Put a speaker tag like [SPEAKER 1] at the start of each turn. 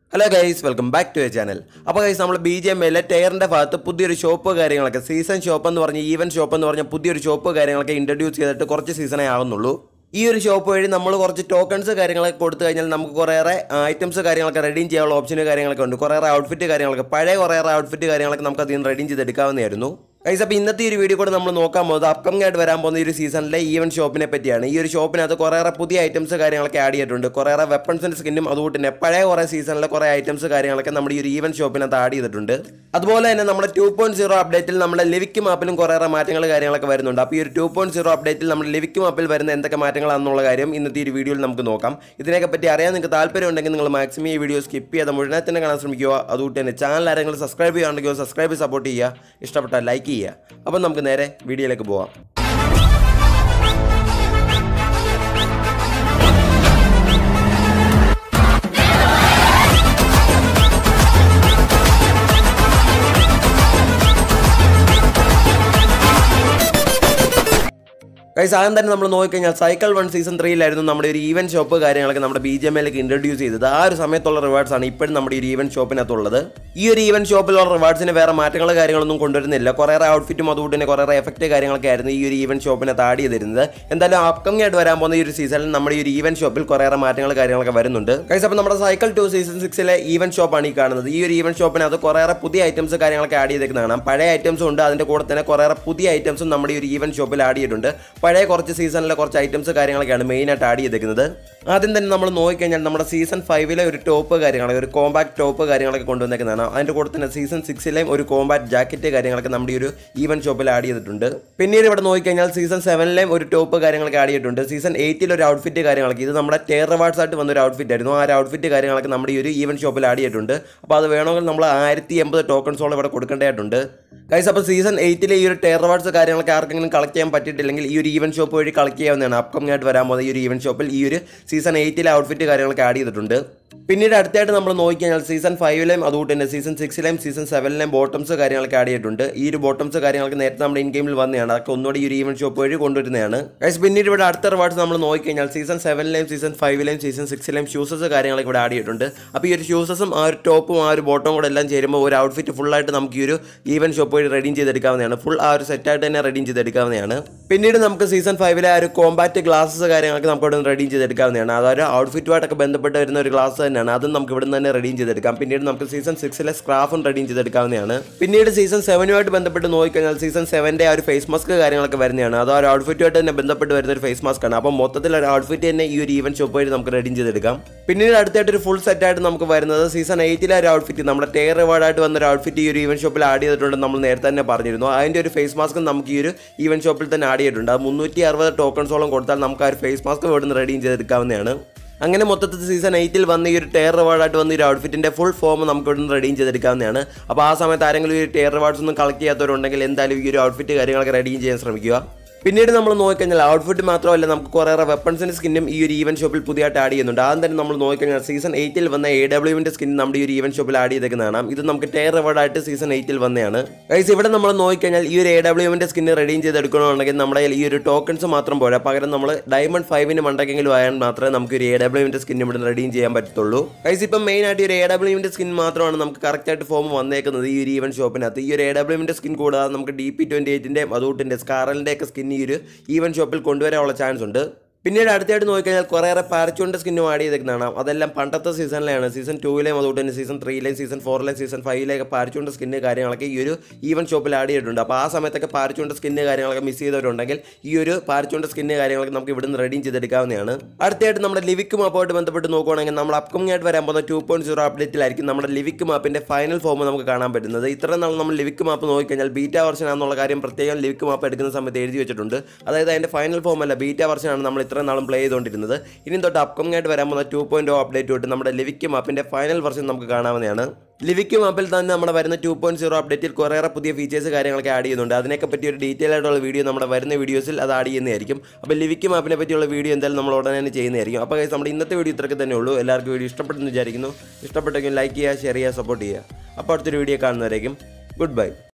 [SPEAKER 1] hello guys welcome back to a channel അപ്പോൾ guys നമ്മൾ B G M എല്ലെ ടയറിൻ്റെ ഭാഗത്ത് പുതിയൊരു ഷോപ്പ് കാര്യങ്ങളൊക്കെ സീസൺ ഷോപ്പ് എന്ന് പറഞ്ഞ് ഈവൻ ഷോപ്പ് എന്ന് പറഞ്ഞ പുതിയൊരു ഷോപ്പ് കാര്യങ്ങളൊക്കെ ഇൻട്രൊഡ്യൂസ് ചെയ്തിട്ട് കുറച്ച് സീസണേ ആവുന്നുള്ളൂ ഈ ഒരു ഷോപ്പ് വഴി നമ്മൾ കുറച്ച് ടോക്കൺസ് കാര്യങ്ങളൊക്കെ കൊടുത്തു കഴിഞ്ഞാൽ നമുക്ക് കുറേയേറെ ഐറ്റംസ് കാര്യങ്ങളൊക്കെ റെഡീം ചെയ്യാനുള്ള ഓപ്ഷന് കാര്യങ്ങളൊക്കെ ഉണ്ട് കുറേയേറെ ഔട്ട്ഫിറ്റ് കാര്യങ്ങളൊക്കെ പഴയ കുറേയേറെ ഔട്ട്ഫിറ്റ് കാര്യങ്ങളൊക്കെ നമുക്ക് അതിൽ നിന്ന് റെഡീം ചെയ്തെടുക്കാവുന്നതായിരുന്നു ഗൈസ് അപ്പോൾ ഇന്നത്തെ ഈ ഒരു വീഡിയോ കൂടെ നമ്മൾ നോക്കാൻ പോകുന്നത് അപ്കമിംഗ് ആയിട്ട് വരാൻ പോകുന്ന ഈ ഒരു സീസണിലെ ഈവൻ ഷോപ്പിനെ പറ്റിയാണ് ഈ ഒരു ഷോപ്പിനകത്ത് കുറേയേറെ പുതിയ ഐറ്റംസ് കാര്യങ്ങളൊക്കെ ആഡ് ചെയ്തിട്ടുണ്ട് കുറേയേറെ വെപ്പൺസിൻ്റെ സ്കിന്നും അതുകൊണ്ട് തന്നെ പഴയ കുറേ സീസണിലെ കുറേ ഐറ്റംസ് കാര്യങ്ങളൊക്കെ നമ്മുടെ ഈ ഒരു ഈവൻ ഷോപ്പിനകത്ത് ആഡ് ചെയ്തിട്ടുണ്ട് അതുപോലെ തന്നെ നമ്മുടെ ടു പോയിന്റ് സീറോ അപ്ഡേറ്റിൽ നമ്മുടെ ലിവിക്ക് മാപ്പിലും കുറേയേറെ മാറ്റങ്ങൾ കാര്യങ്ങളൊക്കെ വരുന്നുണ്ട് അപ്പോൾ ഈ ഒരു ടു പോയിന്റ് സീറോ അപ്ഡേറ്റിൽ നമ്മുടെ ലിവിക്ക് മാപ്പിൽ വരുന്ന എന്തൊക്കെ മാറ്റങ്ങളാണെന്നുള്ള കാര്യം ഇന്നത്തെ ഈ ഒരു വീഡിയോയിൽ നമുക്ക് നോക്കാം ഇതിനെയൊക്കെ പറ്റി അറിയാൻ നിങ്ങൾക്ക് താല്പര്യം ഉണ്ടെങ്കിൽ നിങ്ങൾ മാക്സിമം ഈ വീഡിയോ സ്കിപ്പ് ചെയ്യാതെ മുഴുവൻ തന്നെ കാണാൻ ശ്രമിക്കുക അതുകൊണ്ട് തന്നെ ചാനൽ ആരെങ്കിലും സബ്സ്ക്രൈബ് ചെയ്യുകയാണെങ്കിൽ സബ്സ്ക്രൈബ് സപ്പോർട്ട് ചെയ്യുക ഇഷ്ടപ്പെട്ടാൽ ലൈക്ക് ചെയ്യുക അപ്പം നമുക്ക് നേരെ വീഡിയോയിലേക്ക് പോവാം ഗൈസ് ആദ്യം തന്നെ നമ്മൾ നോക്കിക്കഴിഞ്ഞാൽ സൈക്കിൾ വൺ സീസൺ ത്രീയിലായിരുന്നു നമ്മുടെ ഒരു ഈവൻ ഷോപ്പ് കാര്യങ്ങളൊക്കെ നമ്മുടെ ബി ജി എം എല്ലേക്ക് ഇൻട്രൊഡ്യൂസ് ചെയ്തത് ആ ഒരു സമയത്തുള്ള റിവാർഡ്സ് ആണ് ഇപ്പോഴും നമ്മുടെ ഈ ഒരു ഈവൻ ഷോപ്പിനകത്തുള്ളത് ഈ ഒരു ഈവൻ ഷോപ്പിലുള്ള റിവാർഡ്സിന് വേറെ മാറ്റങ്ങൾ കാര്യങ്ങളൊന്നും കൊണ്ടുവരുന്നില്ല കുറേറെ ഔട്ട്ഫിറ്റും അതുകൊണ്ട് തന്നെ കുറേറെ എഫക്റ്റ് കാര്യങ്ങളൊക്കെ ആയിരുന്നു ഈ ഒരു ഈവൻ ഷോപ്പിനകത്ത് ആഡ് ചെയ്തിരുന്നത് എന്തായാലും അപ്കമിംഗ് ആയിട്ട് വരാൻ പോകുന്ന ഈ ഒരു സീസണിൽ നമ്മുടെ ഈ ഒരു ഈവൻ ഷോപ്പിൽ കുറേറെ മാറ്റങ്ങൾ കാര്യങ്ങളൊക്കെ വരുന്നുണ്ട് ഗൈസ് അപ്പോൾ നമ്മുടെ സൈക്കിൾ ടു സീസൺ സിക്സിലെ ഈവൻ ഷോപ്പാണ് ഈ കാണുന്നത് ഈ ഒരു ഈവൻ ഷോപ്പിനകത്ത് കുറേറെ പുതിയ ഐറ്റംസ് കാര്യങ്ങളൊക്കെ ആഡ് ചെയ്തേക്കുന്നത് കാണാം പഴയ ഐറ്റംസും ഉണ്ട് അതിൻ്റെ കൂടെ തന്നെ കുറേറെ പുതിയ ഐറ്റംസും നമ്മുടെ ഈ ഒരു ഈവൻ ഷോപ്പിൽ ആഡ് ചെയ്തിട്ടുണ്ട് പഴയ കുറച്ച് സീസണിലെ കുറച്ച് ഐറ്റംസ് കാര്യങ്ങളൊക്കെയാണ് മെയിനായിട്ട് ആഡ് ചെയ്തേക്കുന്നത് ആദ്യം തന്നെ നമ്മൾ നോക്കിക്കഴിഞ്ഞാൽ നമ്മുടെ സീസൺ ഫൈവിലെ ഒരു ടോപ്പ് കാര്യങ്ങളൊക്കെ ഒരു കോമ്പാക്ട് ടോപ്പ് കാര്യങ്ങളൊക്കെ കൊണ്ടുവന്നേക്കുന്നതാണ് അതിൻ്റെ കൂടെ തന്നെ സീസൺ സിക്സിലെയും ഒരു കോമ്പാക്ട് ജാക്കറ്റ് കാര്യങ്ങളൊക്കെ നമ്മുടെ ഈ ഒരു ഈവൻ ഷോപ്പിൽ ആഡ് ചെയ്തിട്ടുണ്ട് പിന്നീട് ഇവിടെ നോക്കിക്കഴിഞ്ഞാൽ സീസൺ സെവനിലെയും ഒരു ടോപ്പ് കാര്യങ്ങളൊക്കെ ആഡ് ചെയ്തിട്ടുണ്ട് സീസൺ എയ്റ്റിൽ ഒരു ഔട്ട്ഫിറ്റ് കാര്യങ്ങളൊക്കെ ഇത് നമ്മുടെ ടേർ റിവാർഡ്സ് ആയിട്ട് വന്ന ഒരു ഔട്ട്ഫിറ്റ് ആയിരുന്നു ആ ഒരു ഔട്ട്ഫിറ്റ് കാര്യങ്ങളൊക്കെ നമ്മുടെ ഈ ഒരു ഈവൻ ഷോപ്പിൽ ആഡ് ചെയ്തിട്ടുണ്ട് അപ്പോൾ അത് വേണമെങ്കിൽ നമ്മൾ ആയിരത്തി എൺപത് ടോക്കൺസോളം ഇവിടെ കൊടുക്കേണ്ടതായിട്ടുണ്ട് ഗൈസ് അപ്പോൾ സീസൺ എയ്റ്റിലെ ഈ ഒരു ടേർ റിവാർഡ്സ് കാര്യങ്ങളൊക്കെ ആർക്കെങ്കിലും കളക്ട് ചെയ്യാൻ പറ്റിയിട്ടില്ലെങ്കിൽ ഈ ഒരു ഈവൻ ഷോപ്പ് വഴി കളക്ട് ചെയ്യാവുന്നതാണ് അപ്കമിംഗ് ആയിട്ട് വരാൻ പോകുന്ന ഈ ഒരു ഈവൻ ഷോപ്പിൽ ഈ ഒരു സീസൺ എയ്റ്റിലെ ഔട്ട്ഫിറ്റ് കാര്യങ്ങളൊക്കെ ആഡ് ചെയ്തിട്ടുണ്ട് പിന്നീട് അടുത്തായിട്ട് നമ്മൾ നോക്കിക്കഴിഞ്ഞാൽ സീസൺ ഫൈവിലെയും അതുകൊണ്ട് തന്നെ സീസൺ സിക്സിലെയും സീസൺ സെവനിലെയും ബോട്ടംസ് കാര്യങ്ങളൊക്കെ ആഡ് ചെയ്തിട്ടുണ്ട് ഈ ഒരു ബോട്ടംസ് കാര്യങ്ങളൊക്കെ നേരത്തെ നമ്മുടെ ഇൻ ഗെയിമിൽ വന്നതാണ് അതൊക്കെ ഒന്നുകൂടി ഈ ഒരു ഈവൻ ഷോപ്പ് വഴി കൊണ്ടുവരുന്നതാണ് ഗൈസ് പിന്നീട് ഇവിടെ അടുത്ത റിവാർഡ്സ് നമ്മൾ നോക്കിക്കഴിഞ്ഞാൽ സീസൺ സെവനിലെയും സീസൺ ഫൈവിലെയും സീസൺ സിക്സിലെയും ഷൂസസ് കാര്യങ്ങളൊക്കെ ഇവിടെ ആഡ് ചെയ്തിട്ടുണ്ട് അപ്പോൾ ഈ ഒരു ഷൂസസും ആ ഒരു ടോപ്പും ആ ഒരു ബോട്ടവും കൂടെ എല്ലാം ചേരുമ്പോൾ ഒരു ഔട്ട്ഫിറ്റ് ഫുള്ളായിട്ട് നമുക്ക് ഈ ഒരു ഈവൻ ഷോപ്പ് വഴി റെഡീം ചെയ്തെടുക്കാവുന്നതാണ് ഫുൾ ആ ഒരു സെറ്റായിട്ട് തന്നെ റെഡീം ചെയ്തെടുക്കാവുന്നതാണ് പിന്നീട് നമുക്ക് സീസൺ ഫൈവിലെ ആ ഒരു കോമ്പാക്റ്റ് ഗ്ലാസസ് കാര്യങ്ങളൊക്കെ നമുക്ക് ഇവിടെ റെഡീം ചെയ്തെടുക്കാവുന്നതാണ് അതൊരു ഔട്ട്ഫിറ്റുമായിട്ടൊക്കെ ബന്ധപ്പെട്ട് വരുന്ന ഒരു ഗ്ലാസ് തന്നെയാണ് അതും നമുക്ക് ഇവിടെ നിന്ന് തന്നെ റെഡീം ചെയ്തെടുക്കാം പിന്നീട് നമുക്ക് സീസൺ സിക്സിലെ സ്ക്രാഫും റെഡീം ചെയ്തെടുക്കാവുന്നതാണ് പിന്നീട് സീസൺ സെവനുമായിട്ട് ബന്ധപ്പെട്ട് നോക്കിക്കഴിഞ്ഞാൽ സീസൺ സെവൻ്റെ ആ ഒരു ഫേസ് മാസ്ക് കാര്യങ്ങളൊക്കെ വരുന്നതാണ് അത് ആ ഒരു ഔട്ട്ഫിറ്റുമായിട്ട് തന്നെ ബന്ധപ്പെട്ട് വരുന്ന ഒരു ഫേസ് മാസ്ക് ആണ് അപ്പോൾ മൊത്തത്തിൽ ഒരു ഔട്ട്ഫിറ്റ് തന്നെ ഈ ഒരു ഈവൻ ഷോപ്പ് വഴി നമുക്ക് റെഡീം ചെയ്തെടുക്കാം പിന്നീട് അടുത്തായിട്ട് ഒരു ഫുൾ സെറ്റായിട്ട് നമുക്ക് വരുന്നത് സീസൺ എയ്റ്റിലെ ഒരു ഔട്ട്ഫിറ്റ് നമ്മുടെ ടേർ റിവാർഡായിട്ട് വന്ന ഒരു ഔട്ട്ഫിറ്റ് ഈ ഒരു ഈവൻ ഷോപ്പിൽ ആഡ് ചെയ്തിട്ടുണ്ട് നമ്മൾ നേരത്തെ തന്നെ പറഞ്ഞിരുന്നു അതിൻ്റെ ഒരു ഫേസ് മാസ്ക് നമുക്ക് ഈ ഒരു ഈവൻ ഷോപ്പിൽ തന്നെ ആഡ് ചെയ്തിട്ടുണ്ട് അത് മുന്നൂറ്റി അറുപത് ടോക്കൺസോളം കൊടുത്താൽ നമുക്ക് ആ ഒരു ഫേസ് മാസ്ക് ഇവിടെ നിന്ന് റെഡീം ചെയ്തെടുക്കാവുന്നതാണ് അങ്ങനെ മൊത്തത്തിൽ സീസൺ എയ്റ്റിൽ വന്ന ഈ ഒരു ടയർ റിവാർഡായിട്ട് വന്ന ഈ ഒരു ഔട്ട്ഫിറ്റിൻ്റെ ഫുൾ ഫോം നമുക്ക് ഇവിടെ നിന്ന് റെഡീം ചെയ്തെടുക്കാവുന്നതാണ് അപ്പോൾ ആ സമയത്ത് ആരെങ്കിലും ഈ ടയർ റിവാർഡ്സ് ഒന്നും കളക്ട് ചെയ്യാത്തവരുണ്ടെങ്കിൽ എന്തായാലും ഈ ഒരു ഔട്ട്ഫിറ്റ് കാര്യങ്ങളൊക്കെ റെഡീം ചെയ്യാൻ ശ്രമിക്കുക പിന്നീട് നമ്മൾ നോക്കിക്കഴിഞ്ഞാൽ ഔട്ട്ഫിറ്റ് മാത്രമല്ല നമുക്ക് കുറേയേറെ വെപ്പൺസിൻ്റെ സ്കിന്നും ഈ ഒരു ഈവൻ ഷോപ്പിൽ പുതിയതായിട്ട് ആഡ് ചെയ്യുന്നുണ്ട് ആദ്യം തന്നെ നമ്മൾ നോക്കിക്കഴിഞ്ഞാൽ സീസൺ എയ്റ്റിൽ വന്ന എ ഡബ്ല്യുവിൻ്റെ സ്കിൻ നമ്മുടെ ഈ ഒരു ഈവൻ ഷോപ്പിൽ ആഡ് ചെയ്തേക്കുന്നതാണ് ഇത് നമുക്ക് ടയർ റിവാർഡായിട്ട് സീസൺ എയ്റ്റിൽ വന്നതാണ് ഗൈസ് ഇവിടെ നമ്മൾ നോക്കിക്കഴിഞ്ഞാൽ ഈ ഒരു എ ഡബ്ല്യുവിൻ്റെ സ്കിന്ന് റെഡീം ചെയ്തെടുക്കണമെന്നുണ്ടെങ്കിൽ നമ്മുടെ കയ്യിൽ ഈ ഒരു ടോക്കൺസ് മാത്രം പോരാ പകരം നമ്മൾ ഡയമണ്ട് ഫൈവിന് മണ്ടക്കെങ്കിലും ആയാൽ മാത്രമേ നമുക്ക് ഒരു എ ഡബ്ല്യുവിൻ്റെ സ്കിൻ ഇവിടെ റെഡീം ചെയ്യാൻ പറ്റത്തുള്ളൂ ഗൈസ് ഇപ്പം മെയിൻ ആയിട്ട് ഒരു എ ഡബ്ല്യുവിൻ്റെ സ്കിൻ മാത്രമാണ് നമുക്ക് കറക്റ്റ് ആയിട്ട് ഫോം വന്നേക്കുന്നത് ഈ ഒരു ഈവൻ ഷോപ്പിനകത്ത് ഈ ഒരു എ ഡബ്ല്യുവിൻ്റെ സ്കിൻ കൂടാതെ നമുക്ക് ഡി പി ട്വൻറ്റി എയ്റ്റിൻ്റെയും അതുകൊണ്ടിൻ്റെ സ്കാറലിൻ്റെ ഒക്കെ സ്കിൻ ഈ ഒരു ഈവൻ ഷോപ്പിൽ കൊണ്ടുവരാനുള്ള ചാൻസ് ഉണ്ട് പിന്നീട് അടുത്തായിട്ട് നോക്കിക്കഴിഞ്ഞാൽ കുറേയേറെ പാരച്ചൂണിൻ്റെ സ്കിന്നും ആഡ് ചെയ്തേക്കുന്നതാണ് അതെല്ലാം പണ്ടത്തെ സീസണിലെയാണ് സീസൺ ടൂവിലെയും അതുകൊണ്ട് തന്നെ സീസൺ ത്രീയിലെയും സീസൺ ഫോറിലെയും സീസൺ ഫൈവിലെയൊക്കെ പാരച്ചൂണിൻ്റെ സ്കിന്ന് കാര്യങ്ങളൊക്കെ ഈ ഒരു ഈവൻ ഷോപ്പിൽ ആഡ് ചെയ്തിട്ടുണ്ട് അപ്പോൾ ആ സമയത്തൊക്കെ പാരച്ചൂണിൻ്റെ സ്കിന്ന് കാര്യങ്ങളൊക്കെ മിസ് ചെയ്തവരുണ്ടെങ്കിൽ ഈ ഒരു പാരച്ചൂണിൻ്റെ സ്കിന്ന് കാര്യങ്ങളൊക്കെ നമുക്ക് ഇവിടുന്ന് റെഡീം ചെയ്തെടുക്കാവുന്നതാണ് അടുത്തായിട്ട് നമ്മുടെ ലിവിക്ക് മാപ്പുമായിട്ട് ബന്ധപ്പെട്ട് നോക്കുകയാണെങ്കിൽ നമ്മൾ അപ്കമിംഗ് ആയിട്ട് വരാൻ പോകുന്ന ടു പോയിന്റ് സീറോ അപ്ഡേറ്റിലായിരിക്കും നമ്മുടെ ലിവിക്ക് മാപ്പിൻ്റെ ഫൈനൽ ഫോം നമുക്ക് കാണാൻ പറ്റുന്നത് ഇത്ര നാൾ നമ്മൾ ലിവിക്ക് മാപ്പ് നോക്കിക്കഴിഞ്ഞാൽ ബീറ്റ വെർഷൻ ആണെന്നുള്ള കാര്യം പ്രത്യേകം ലിവിക്ക് മാപ്പ് എടുക്കുന്ന സമയത്ത് എഴുതി വെച്ചിട്ടുണ്ട് അതായത് അതിൻ്റെ ഫൈനൽ ഫോം അല്ല ബീറ്റ വെർഷൻ ആണ് നമ്മൾ ഇത്രയും നാളും പ്ലേ ചെയ്തുകൊണ്ടിരുന്നത് ഇനി തൊട്ട് അപ്കമിംഗ് ആയിട്ട് വരാൻ പോകുന്ന ടു പോയിന്റ് അപ്ഡേറ്റ് തൊട്ട് നമ്മുടെ ലിവിക്ക് മാപ്പിൻ്റെ ഫൈനൽ വെർഷൻ നമുക്ക് കാണാവുന്നതാണ് ലിവിക്ക് മാപ്പിൽ തന്നെ നമ്മുടെ വരുന്ന ടു പോയിന്റ് സീറോ അപ്ഡേറ്റിൽ കുറേയേറെ പുതിയ ഫീച്ചേഴ്സ് കാര്യങ്ങളൊക്കെ ആഡ് ചെയ്യുന്നുണ്ട് അതിനൊക്കെ പറ്റി ഒരു ഡീറ്റെയിൽ ആയിട്ടുള്ള വീഡിയോ നമ്മുടെ വരുന്ന വീഡിയോസിൽ അത് ആഡ് ചെയ്യുന്നതായിരിക്കും അപ്പോൾ ലിവിക്ക് മാപ്പിനെ പറ്റിയുള്ള വീഡിയോ എന്തായാലും നമ്മൾ ഉടനെ തന്നെ ചെയ്യുന്നതായിരിക്കും അപ്പോൾ guys, നമ്മുടെ ഇന്നത്തെ വീഡിയോ ഇത്രയൊക്കെ തന്നെ ഉള്ളൂ എല്ലാവർക്കും വീഡിയോ ഇഷ്ടപ്പെട്ടെന്ന് വിചാരിക്കുന്നു ഇഷ്ടപ്പെട്ടെങ്കിൽ ലൈക്ക് ചെയ്യുക ഷെയർ ചെയ്യുക സപ്പോർട്ട് ചെയ്യുക അപ്പോൾ അടുത്തൊരു വീഡിയോ കാണുന്നവരേക്കും ഗുഡ് ബൈ